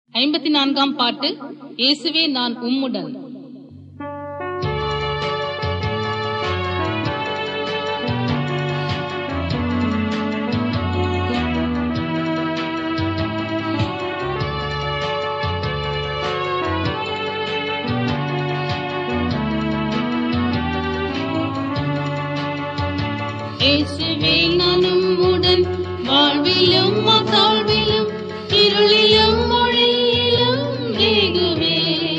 ஐம்பத்தி நான்காம் பாட்டு இயேசுவே நான் உம்முடன் இயேசுவே நான் உம்முடன் வாழ்விலும் தாழ்விலும் இருளிலும் மொழியிலும் வேகுவே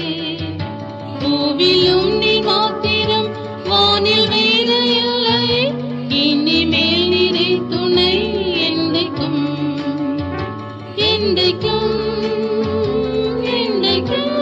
பூவிலும் நீ மாத்திரம் வானில் வேறு இல்லை இனிமேல் நிறை துணை என்றைக்கும் என்றைக்கும் என்றைக்கும்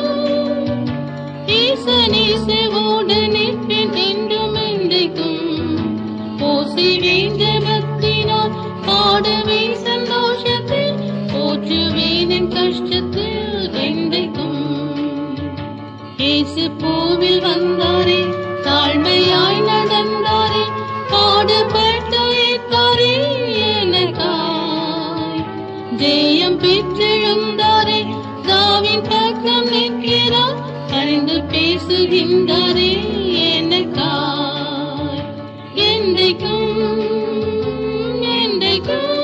ஈசனீசவோடு நிற்பேன் என்றும் என்றைக்கும் ஓசி வேண்டபத்தினால் பாடுவே சந்தோஷத்தில் போற்றுவேன் என் கஷ்டத்தில் என்றைக்கும் இயேசு பூவில் வந்தாரே தாழ்மையாய் நடந்தாரே பாடுபட்டு ஏற்றாரே எனக்காய் ஜெயம் பெற்றெழுந்தாரே தாவின் பக்கம் நிற்கிறார் அறிந்து பேசுகின்றாரே எனக்காய் என்றைக்கும் என்றைக்கும்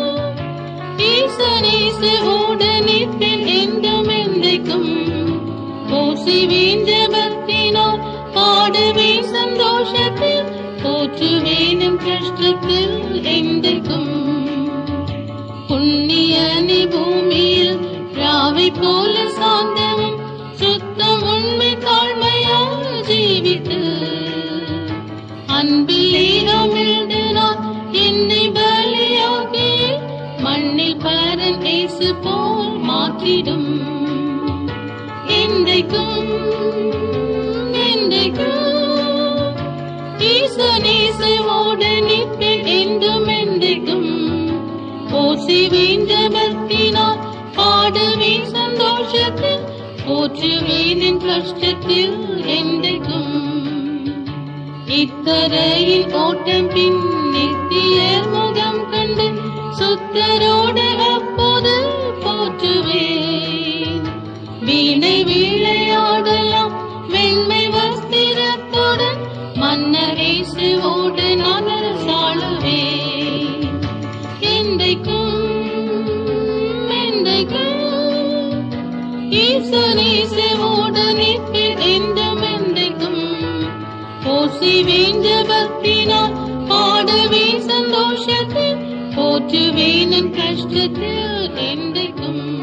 ஈசனீசவோடு நிற்பேன் என்றும் என்றைக்கும் ஓசி வேண்ட பக்தினால் பாடுவே சந்தோஷத்தில் போற்றுவேனும் கஷ்டத்தில் என்றைக்கும் புண்ணியனி பூமியில் ராவை போல சாந்தமும் சுத்தம் உண்மை தாழ்மையாக ஜீவித்து அன்பிலே அமிழ்ந்து நான் என்னை பலியாகி மண்ணில் பரன் பேசு போல் மாற்றிடும் என்றைக்கும் என்றைக்கும் ஈசனேசவோடு நிற்பேன் என்றும் என்றைக்கும் ஓசி வேண்ட பக்தினால் பாடுவே சந்தோஷத்தில் போற்றுவேன் என் கஷ்டத்தில் என்றைக்கும் இத்தரையின் ஓட்டம் பின் நித்தியர் முகம் கண்டு சுத்தரோடு அப்போது போற்றுவேன் வீணை விளையாடலாம் வெண்மை வஸ்திரத்துடன் மன்னரேசுவோடு நான் சாழுவேன் என்றைக்கும் என்றைக்கும் ஈசனேசுவோடு நிற்பேன் என்றும் என்றைக்கும் போசி வேண்ட பக்தினால் பாடுவே சந்தோஷத்தில் போற்றுவேன் என் கஷ்டத்தில் என்றைக்கும்